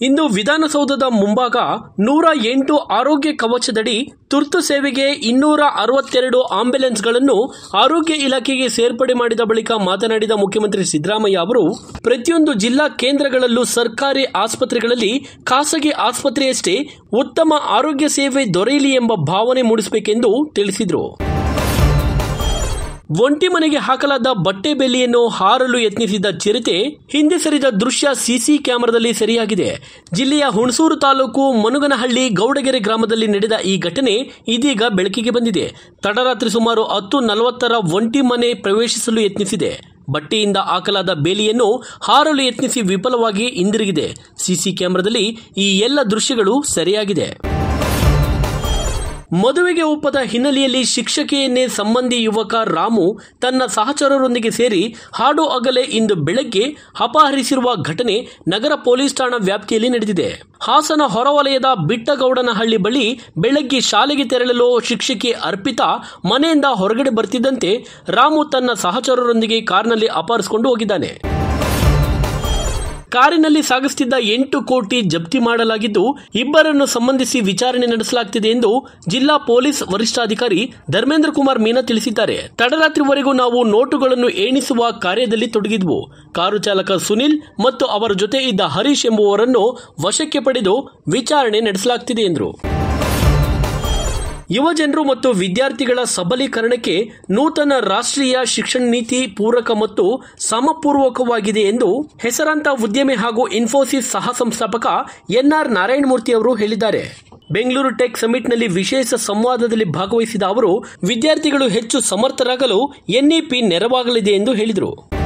ಇಂದು ವಿಧಾನಸೌಧದ ಮುಂಭಾಗ ನೂರ ಎಂಟು ಆರೋಗ್ಯ ಕವಚದಡಿ ತುರ್ತು ಸೇವೆಗೆ ಇನ್ನೂರ ಅರವತ್ತೆರಡು ಆಂಬ್ಯುಲೆನ್ಸ್ಗಳನ್ನು ಆರೋಗ್ಯ ಇಲಾಖೆಗೆ ಸೇರ್ಪಡೆ ಮಾಡಿದ ಬಳಿಕ ಮಾತನಾಡಿದ ಮುಖ್ಯಮಂತ್ರಿ ಸಿದ್ದರಾಮಯ್ಯ ಅವರು ಪ್ರತಿಯೊಂದು ಜಿಲ್ಲಾ ಕೇಂದ್ರಗಳಲ್ಲೂ ಸರ್ಕಾರಿ ಆಸ್ಪತ್ರೆಗಳಲ್ಲಿ ಖಾಸಗಿ ಆಸ್ಪತ್ರೆಯಷ್ಟೇ ಉತ್ತಮ ಆರೋಗ್ಯ ಸೇವೆ ದೊರೆಯಲಿ ಎಂಬ ಭಾವನೆ ಮೂಡಿಸಬೇಕೆಂದು ತಿಳಿಸಿದರು ಒಂಟಿ ಮನೆಗೆ ಹಾಕಲಾದ ಬಟ್ಟೆ ಬೆಲೆಯನ್ನು ಹಾರಲು ಯತ್ನಿಸಿದ ಚಿರತೆ ಹಿಂದೆ ಸರಿದ ದೃಶ್ಯ ಸಿಸಿ ಕ್ಯಾಮೆರಾದಲ್ಲಿ ಸೆರೆಯಾಗಿದೆ ಜಿಲ್ಲೆಯ ಹುಣಸೂರು ತಾಲೂಕು ಮನುಗನಹಳ್ಳಿ ಗೌಡಗೆರೆ ಗ್ರಾಮದಲ್ಲಿ ನಡೆದ ಈ ಘಟನೆ ಇದೀಗ ಬೆಳಕಿಗೆ ಬಂದಿದೆ ತಡರಾತ್ರಿ ಸುಮಾರು ಹತ್ತು ನಲವತ್ತರ ಒಂಟಿ ಮನೆ ಪ್ರವೇಶಿಸಲು ಯತ್ನಿಸಿದೆ ಬಟ್ಟೆಯಿಂದ ಹಾಕಲಾದ ಬೇಲಿಯನ್ನು ಹಾರಲು ಯತ್ನಿಸಿ ವಿಫಲವಾಗಿ ಹಿಂದಿರುಗಿದೆ ಸಿಸಿ ಕ್ಯಾಮೆರಾದಲ್ಲಿ ಈ ಎಲ್ಲ ದೃಶ್ಯಗಳು ಸೆರೆಯಾಗಿದೆ ಮದುವೆಗೆ ಒಪ್ಪದ ಹಿನ್ನೆಲೆಯಲ್ಲಿ ಶಿಕ್ಷಕಿಯನ್ನೇ ಸಂಬಂಧಿ ಯುವಕ ರಾಮು ತನ್ನ ಸಹಚರರೊಂದಿಗೆ ಸೇರಿ ಹಾಡು ಅಗಲೆ ಇಂದು ಬೆಳಗ್ಗೆ ಅಪಹರಿಸಿರುವ ಘಟನೆ ನಗರ ಪೊಲೀಸ್ ಠಾಣಾ ವ್ಯಾಪ್ತಿಯಲ್ಲಿ ನಡೆದಿದೆ ಹಾಸನ ಹೊರವಲಯದ ಬಿಟ್ಟಗೌಡನಹಳ್ಳಿ ಬಳಿ ಬೆಳಗ್ಗೆ ಶಾಲೆಗೆ ತೆರಳಲು ಶಿಕ್ಷಕಿ ಅರ್ಪಿತಾ ಮನೆಯಿಂದ ಹೊರಗಡೆ ಬರ್ತಿದ್ದಂತೆ ರಾಮು ತನ್ನ ಸಹಚರರೊಂದಿಗೆ ಕಾರ್ನಲ್ಲಿ ಅಪಹರಿಸಿಕೊಂಡು ಹೋಗಿದ್ದಾನೆ ಕಾರಿನಲ್ಲಿ ಸಾಗಿಸುತ್ತಿದ್ದ ಎಂಟು ಕೋಟಿ ಜಪ್ತಿ ಮಾಡಲಾಗಿದ್ದು ಇಬ್ಬರನ್ನು ಸಂಬಂಧಿಸಿ ವಿಚಾರಣೆ ನಡೆಸಲಾಗುತ್ತಿದೆ ಎಂದು ಜಿಲ್ಲಾ ಪೊಲೀಸ್ ವರಿಷ್ಠಾಧಿಕಾರಿ ಧರ್ಮೇಂದ್ರ ಕುಮಾರ್ ಮೀನಾ ತಿಳಿಸಿದ್ದಾರೆ ತಡರಾತ್ರಿವರೆಗೂ ನಾವು ನೋಟುಗಳನ್ನು ಎಣಿಸುವ ಕಾರ್ಯದಲ್ಲಿ ತೊಡಗಿದ್ವು ಕಾರು ಚಾಲಕ ಸುನಿಲ್ ಮತ್ತು ಅವರ ಜೊತೆ ಇದ್ದ ಹರೀಶ್ ಎಂಬುವರನ್ನು ವಶಕ್ಕೆ ಪಡೆದು ವಿಚಾರಣೆ ನಡೆಸಲಾಗುತ್ತಿದೆ ಎಂದರು ಯುವ ಜನರು ಮತ್ತು ವಿದ್ಯಾರ್ಥಿಗಳ ಸಬಲೀಕರಣಕ್ಕೆ ನೂತನ ರಾಷ್ಟ್ರೀಯ ಶಿಕ್ಷಣ ನೀತಿ ಪೂರಕ ಮತ್ತು ಸಮಪೂರ್ವಕವಾಗಿದೆ ಎಂದು ಹೆಸರಾಂತ ಉದ್ಯಮಿ ಹಾಗೂ ಇನ್ಫೋಸಿಸ್ ಸಹ ಸಂಸ್ಥಾಪಕ ಎನ್ಆರ್ ನಾರಾಯಣಮೂರ್ತಿ ಅವರು ಹೇಳಿದ್ದಾರೆ ಬೆಂಗಳೂರು ಟೆಕ್ ಸಮಿಟ್ನಲ್ಲಿ ವಿಶೇಷ ಸಂವಾದದಲ್ಲಿ ಭಾಗವಹಿಸಿದ ಅವರು ವಿದ್ಯಾರ್ಥಿಗಳು ಹೆಚ್ಚು ಸಮರ್ಥರಾಗಲು ಎನ್ಇಪಿ ನೆರವಾಗಲಿದೆ ಎಂದು ಹೇಳಿದರು